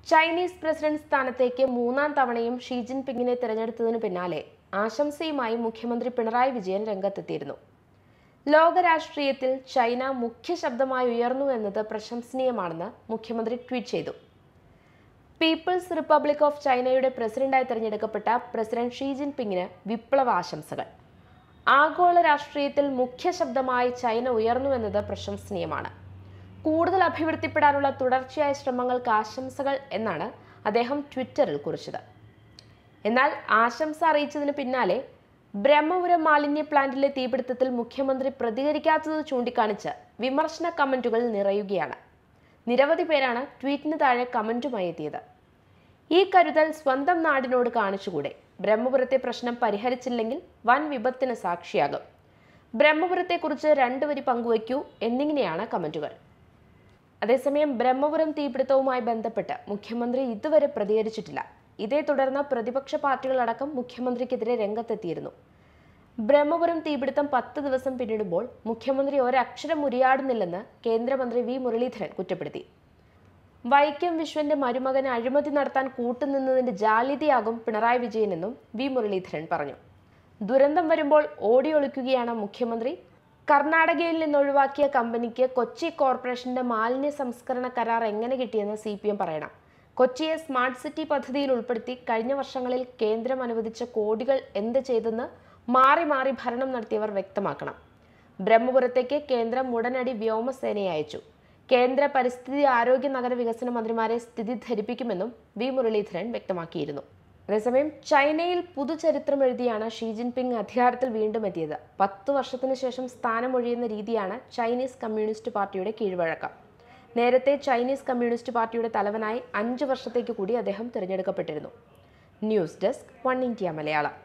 Chinese president സ്ഥാനത്തേക്ക് മൂന്നാം തവണയും ഷീ ജിൻപിങ്ങിനെ തിരഞ്ഞെടുത്തതിനു പിന്നാലെ ആശംസയുമായി മുഖ്യമന്ത്രി പിണറായി വിജയൻ രംഗത്തെത്തിയിരുന്നു ലോകരാഷ്ട്രീയത്തിൽ ചൈന മുഖ്യ ശബ്ദമായി ഉയർന്നു എന്നത് പ്രശംസനീയമാണെന്ന് മുഖ്യമന്ത്രി ട്വീറ്റ് ചെയ്തു പീപ്പിൾസ് റിപ്പബ്ലിക് ഓഫ് ചൈനയുടെ പ്രസിഡന്റായി തിരഞ്ഞെടുക്കപ്പെട്ട പ്രസിഡന്റ് ഷീ ജിൻപിങ്ങിന് വിപ്ലവ ആശംസകൾ ആഗോള രാഷ്ട്രീയത്തിൽ മുഖ്യ ശബ്ദമായി ചൈന ഉയർന്നു എന്നത് പ്രശംസനീയമാണ് കൂടുതൽ അഭിവൃദ്ധിപ്പെടാനുള്ള തുടർച്ചയായ ശ്രമങ്ങൾക്ക് ആശംസകൾ എന്നാണ് അദ്ദേഹം ട്വിറ്ററിൽ കുറിച്ചത് എന്നാൽ ആശംസ അറിയിച്ചതിന് പിന്നാലെ ബ്രഹ്മപുരം മാലിന്യ പ്ലാന്റിലെ തീപിടുത്തത്തിൽ മുഖ്യമന്ത്രി പ്രതികരിക്കാത്തത് ചൂണ്ടിക്കാണിച്ച് വിമർശന കമന്റുകൾ നിറയുകയാണ് നിരവധി പേരാണ് ട്വീറ്റിന് താഴെ കമന്റുമായി എത്തിയത് ഈ കരുതൽ സ്വന്തം നാടിനോട് കാണിച്ചുകൂടെ ബ്രഹ്മപുരത്തെ പ്രശ്നം പരിഹരിച്ചില്ലെങ്കിൽ വൻ വിപത്തിന് സാക്ഷിയാകും ബ്രഹ്മപുരത്തെക്കുറിച്ച് രണ്ടുവരി പങ്കുവയ്ക്കൂ എന്നിങ്ങനെയാണ് കമന്റുകൾ അതേസമയം ബ്രഹ്മപുരം തീപിടുത്തവുമായി ബന്ധപ്പെട്ട് മുഖ്യമന്ത്രി ഇതുവരെ പ്രതികരിച്ചിട്ടില്ല ഇതേ തുടർന്ന് പ്രതിപക്ഷ പാർട്ടികളടക്കം മുഖ്യമന്ത്രിക്കെതിരെ രംഗത്തെത്തിയിരുന്നു ബ്രഹ്മപുരം തീപിടുത്തം പത്ത് ദിവസം പിന്നിടുമ്പോൾ മുഖ്യമന്ത്രി ഒരക്ഷരം ഉരിയാടുന്നില്ലെന്ന് കേന്ദ്രമന്ത്രി വി മുരളീധരൻ കുറ്റപ്പെടുത്തി വൈക്കം വിശ്വന്റെ മരുമകന് അഴിമതി നടത്താൻ കൂട്ടുനിന്നതിന്റെ ജാള്യതയാകും പിണറായി വിജയനെന്നും വി മുരളീധരൻ പറഞ്ഞു ദുരന്തം വരുമ്പോൾ ഓടിയൊളിക്കുകയാണ് മുഖ്യമന്ത്രി കർണാടകയിൽ നിന്ന് ഒഴിവാക്കിയ കമ്പനിക്ക് കൊച്ചി കോർപ്പറേഷന്റെ മാലിന്യ സംസ്കരണ കരാർ എങ്ങനെ കിട്ടിയെന്ന് സി പി എം പറയണം കൊച്ചിയെ സ്മാർട്ട് സിറ്റി പദ്ധതിയിൽ ഉൾപ്പെടുത്തി കഴിഞ്ഞ വർഷങ്ങളിൽ കേന്ദ്രം അനുവദിച്ച കോടികൾ എന്ത് ചെയ്തെന്ന് മാറി മാറി ഭരണം നടത്തിയവർ വ്യക്തമാക്കണം ബ്രഹ്മപുരത്തേക്ക് കേന്ദ്രം ഉടനടി വ്യോമസേനയെ അയച്ചു കേന്ദ്ര പരിസ്ഥിതി ആരോഗ്യ നഗര വികസന മന്ത്രിമാരെ സ്ഥിതി ധരിപ്പിക്കുമെന്നും വി മുരളീധരൻ വ്യക്തമാക്കിയിരുന്നു അതേസമയം ചൈനയിൽ പുതുചരിത്രം എഴുതിയാണ് ഷീ ജിൻപിങ് അധികാരത്തിൽ വീണ്ടും എത്തിയത് പത്തു വർഷത്തിനു ശേഷം സ്ഥാനമൊഴിയുന്ന രീതിയാണ് ചൈനീസ് കമ്മ്യൂണിസ്റ്റ് പാർട്ടിയുടെ കീഴ്വഴക്കം നേരത്തെ ചൈനീസ് കമ്മ്യൂണിസ്റ്റ് പാർട്ടിയുടെ തലവനായി അഞ്ച് വർഷത്തേക്ക് കൂടി അദ്ദേഹം തിരഞ്ഞെടുക്കപ്പെട്ടിരുന്നു news desk One India Malayalam